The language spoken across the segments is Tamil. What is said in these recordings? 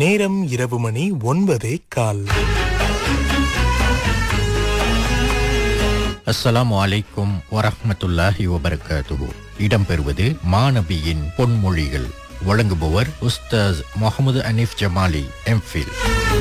நேரம் இரவு மணி ஒன்பதே கால் அஸ்ஸலாமு அலைக்கும் வரஹ்மத்துல்லாஹி வபரகாத்துஹு இடம்பெறுவது மாணவியின் பொன்மொழிகள் வழங்குபவர் உஸ்தாஸ் முகமது அனீஃப் ஜமாலி எம்ஃபில்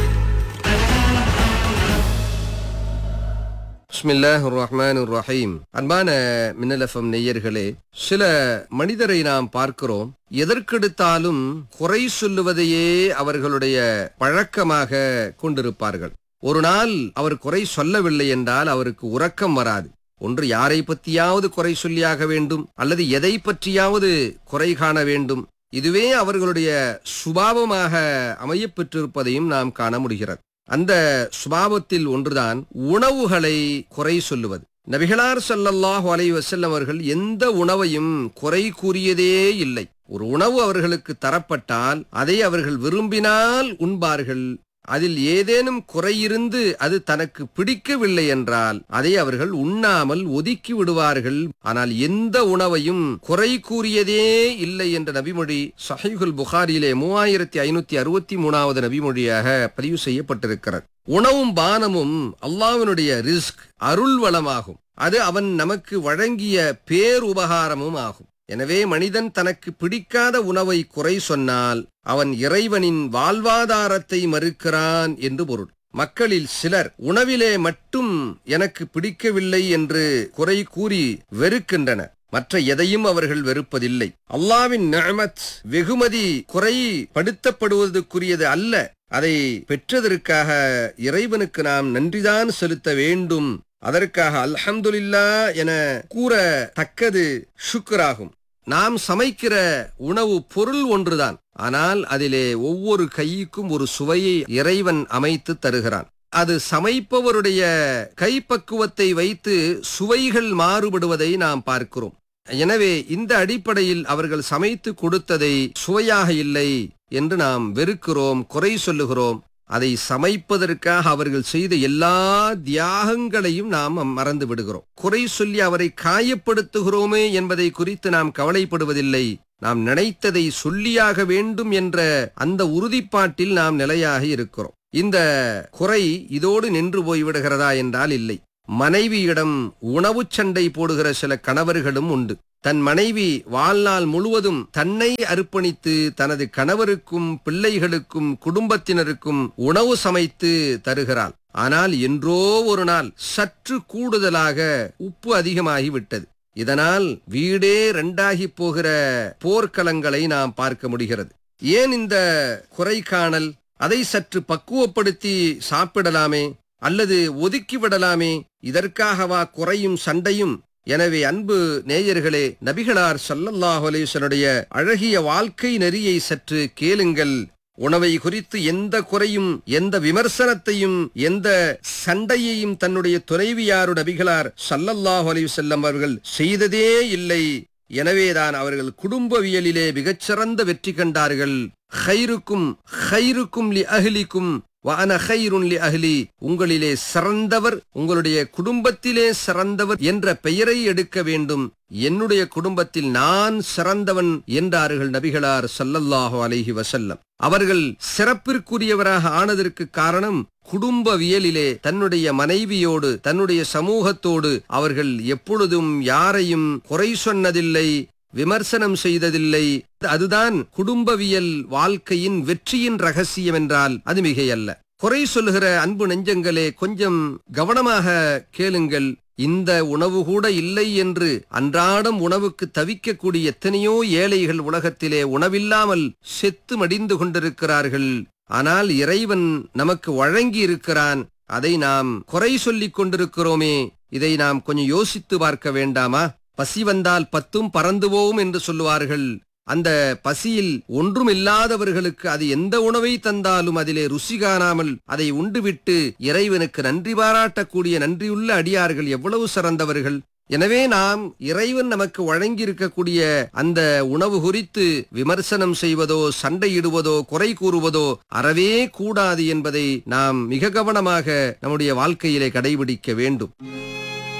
பிஸ்மில்லாஹ் ரஹ்மான் ரஹீம் அன்பான மின்னலஃபம் நெய்யர்களே சில மனிதரை நாம் பார்க்கிறோம் எதற்கெடுத்தாலும் குறை சொல்லுவதையே அவர்களுடைய பழக்கமாக கொண்டிருப்பார்கள் ஒரு நாள் அவர் குறை சொல்லவில்லை என்றால் அவருக்கு உறக்கம் வராது ஒன்று யாரை பற்றியாவது குறை சொல்லியாக வேண்டும் அல்லது எதை பற்றியாவது குறை காண வேண்டும் இதுவே அவர்களுடைய சுபாவமாக அமையப் பெற்றிருப்பதையும் நாம் காண முடிகிறது அந்த சுபாவத்தில் ஒன்றுதான் உணவுகளை குறை சொல்லுவது நபிகளார் ஸல்லல்லாஹு அலைஹி வஸல்லம் அவர்கள் எந்த உணவையும் குறை கூறியதே இல்லை ஒரு உணவு அவர்களுக்கு தரப்பட்டால் அதை அவர்கள் விரும்பினால் உண்பார்கள் அதில் ஏதேனும் குறையிருந்து அது தனக்கு பிடிக்கவில்லை என்றால் அதை அவர்கள் உண்ணாமல் ஒதுக்கி விடுவார்கள் ஆனால் எந்த உணவையும் குறை கூறியதே இல்லை என்ற நபிமொழி சஹீஹுல் புகாரியிலே மூவாயிரத்தி ஐநூத்தி அறுபத்தி மூணாவது நபிமொழியாக பதிவு செய்யப்பட்டிருக்கிறது உணவும் பானமும் அல்லாஹ்வினுடைய ரிஸ்க் அருள் வளமாகும் அது அவன் நமக்கு வழங்கிய பேருபகாரமும் ஆகும் எனவே மனிதன் தனக்கு பிடிக்காத உணவை குறை சொன்னால் அவன் இறைவனின் வாழ்வாதாரத்தை மறுக்கிறான் என்று பொருள் மக்களில் சிலர் உணவிலே மட்டும் எனக்கு பிடிக்கவில்லை என்று குறை கூறி வெறுக்கின்றனர் மற்ற எதையும் அவர்கள் வெறுப்பதில்லை அல்லாவின் நிஅமத் வெகுமதி குறை படுத்தப்படுவதற்குரியது அல்ல அதை பெற்றதற்காக இறைவனுக்கு நாம் நன்றிதான் செலுத்த வேண்டும் அதற்காக அல்ஹம்துலில்லா என கூற தக்கது ஷுக்ராகும் நாம் சமைக்கிற உணவு பொருள் ஒன்றுதான் ஆனால் அதிலே ஒவ்வொரு கைக்கும் ஒரு சுவையை இறைவன் அமைத்து தருகிறான் அது சமைப்பவருடைய கைப்பக்குவத்தை வைத்து சுவைகள் மாறுபடுவதை நாம் பார்க்கிறோம் எனவே இந்த அடிப்படையில் அவர்கள் சமைத்து கொடுத்ததை சுவையாக இல்லை என்று நாம் வெறுக்கிறோம் குறை சொல்லுகிறோம் அதை சமைப்பதற்காக அவர்கள் செய்த எல்லா தியாகங்களையும் நாம் மறந்து விடுகிறோம் குறை சொல்லி அவரை காயப்படுத்துகிறோமே என்பதை குறித்து நாம் கவலைப்படுவதில்லை நாம் நினைத்ததை சொல்லியாக வேண்டும் என்ற அந்த உறுதிப்பாட்டில் நாம் நிலையாக இருக்கிறோம் இந்த குறை இதோடு நின்று போய்விடுகிறதா என்றால் இல்லை மனைவியிடம் உணவுச் சண்டை போடுகிற சில கணவர்களும் உண்டு தன் மனைவி வாழ்நாள் முழுவதும் தன்னை அர்ப்பணித்து தனது கணவருக்கும் பிள்ளைகளுக்கும் குடும்பத்தினருக்கும் உணவு சமைத்து தருகிறாள் ஆனால் என்றோ ஒரு நாள் சற்று கூடுதலாக உப்பு அதிகமாகி விட்டது இதனால் வீடே ரெண்டாகி போகிற போர்க்களங்களை நாம் பார்க்க முடிகிறது ஏன் இந்த குறை காணல் அதை சற்று பக்குவப்படுத்தி சாப்பிடலாமே அல்லது ஒதுக்கி விடலாமே இதற்காகவா குறையும் சண்டையும் எனவே அன்பு நேயர்களே நபிகளார் ஸல்லல்லாஹு அலைஹி வஸல்லுடைய அழகிய வாழ்க்கை நெறியை சற்று கேளுங்கள் உணவை குறித்து எந்த குறையும் எந்த விமர்சனத்தையும் எந்த சண்டையையும் தன்னுடைய துணைவியாரு நபிகளார் ஸல்லல்லாஹு அலைஹி வஸல்லம் அவர்கள் செய்ததே இல்லை எனவேதான் அவர்கள் குடும்பவியலிலே மிகச்சிறந்த வெற்றி கண்டார்கள் ஹைருக்கும் ஹைருக்கும் லி அஹ்லிக்கும் வஅன ஹைருன் லி அஹ்லி உங்களிலே சிறந்தவர் உங்களுடைய குடும்பத்திலே சிறந்தவர் என்ற பெயரை எடுக்க வேண்டும் என்னுடைய குடும்பத்தில் நான் சிறந்தவன் என்றார்கள் நபிகளார் ஸல்லல்லாஹு அலைஹி வஸல்லம் அவர்கள் சிறப்பிற்குரியவராக ஆனதற்கு காரணம் குடும்பவியலிலே தன்னுடைய மனைவியோடு தன்னுடைய சமூகத்தோடு அவர்கள் எப்பொழுதும் யாரையும் குறை சொன்னதில்லை விமர்சனம் செய்ததில்லை அதுதான் குடும்பவியல் வாழ்க்கையின் வெற்றியின் ரகசியம் என்றால் அது மிகையல்ல குறை சொல்லுகிற அன்பு நெஞ்சங்களே கொஞ்சம் கவனமாக கேளுங்கள் இந்த உணவு கூட இல்லை என்று அன்றாடம் உணவுக்கு தவிக்கக்கூடிய எத்தனையோ ஏழைகள் உலகத்திலே உணவில்லாமல் செத்து மடிந்து கொண்டிருக்கிறார்கள் ஆனால் இறைவன் நமக்கு வழங்கி இருக்கிறான் அதை நாம் குறை சொல்லிக் கொண்டிருக்கிறோமே இதை நாம் கொஞ்சம் யோசித்து பார்க்க வேண்டாமா பசி வந்தால் பத்தும் பறந்து போகும் என்று சொல்லுவார்கள் அந்த பசியில் ஒன்றுமில்லாதவர்களுக்கு அது எந்த உணவை தந்தாலும் அதிலே ருசி காணாமல் அதை உண்டுவிட்டு இறைவனுக்கு நன்றி பாராட்டக்கூடிய நன்றியுள்ள அடியார்கள் எவ்வளவு சிறந்தவர்கள் எனவே நாம் இறைவன் நமக்கு வழங்கியிருக்கக்கூடிய அந்த உணவு குறித்து விமர்சனம் செய்வதோ சண்டையிடுவதோ குறை கூறுவதோ அறவே கூடாது என்பதை நாம் மிக கவனமாக நம்முடைய வாழ்க்கையிலே கடைபிடிக்க வேண்டும்